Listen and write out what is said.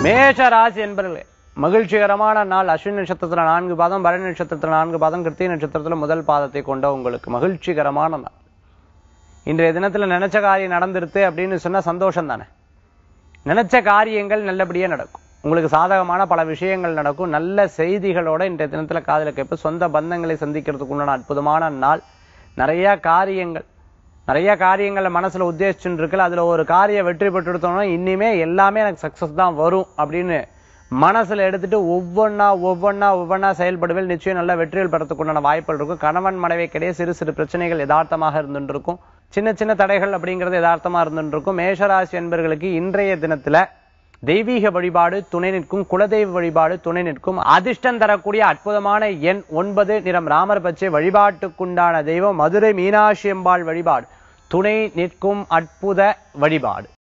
மேஷ ராசி என்பர்களே மகிழ்ச்சிகரமான நாள் அஸ்வினி நட்சத்திரத்துல நான்கு பாதம் பரணி நட்சத்திரத்துல நான்கு பாதம் கிருத்திகை நட்சத்திரத்துல முதல் பாதத்தை கொண்ட உங்களுக்கு மகிழ்ச்சிகரமான நாள் இன்றைய தினத்துல நினைச்ச காரியம் நடந்துருது அப்படின்னு சொன்னா சந்தோஷம் தானே நினைச்ச காரியங்கள் நல்லபடியா நடக்கும் உங்களுக்கு சாதகமான பல விஷயங்கள் நடக்கும் நல்ல செய்திகளோட இன்றைய தினத்துல காதல கேட்பு சொந்த பந்தங்களை சந்திக்கிறதுக்கு உண்டான அற்புதமான நாள் நிறைய காரியங்கள் நிறைய காரியங்களை மனசுல உத்தேசிச்சுட்டு இருக்குல்ல அதுல ஒரு காரியம் வெற்றி பெற்றுட்டோம்னா இனிமே எல்லாமே எனக்கு சக்சஸ் தான் வரும் அப்படின்னு மனசுல எடுத்துட்டு ஒவ்வொன்னா ஒவ்வொன்னா ஒவ்வொன்னா செயல்படுவேல் நிச்சயம் நல்ல வெற்றிகள் பெறத்துக்கு உண்டான வாய்ப்புகள் இருக்கும் கணவன் மனைவிக்கிடையே சிறு சிறு பிரச்சனைகள் யதார்த்தமாக இருந்துட்டு இருக்கும் சின்ன சின்ன தடைகள் அப்படிங்கிறது யதார்த்தமா இருந்துட்டு இருக்கும் மேஷராசி என்பர்களுக்கு இன்றைய தினத்துல தெய்வீக வழிபாடு துணை நிற்கும் குலதெய்வ வழிபாடு துணை நிற்கும் அதிர்ஷ்டம் தரக்கூடிய அற்புதமான எண் ஒன்பது நிறம் ராமர் பச்சை வழிபாட்டுக்குண்டான தெய்வம் மதுரை மீனாட்சி அம்பாள் வழிபாடு துணை நிற்கும் அற்புத வழிபாடு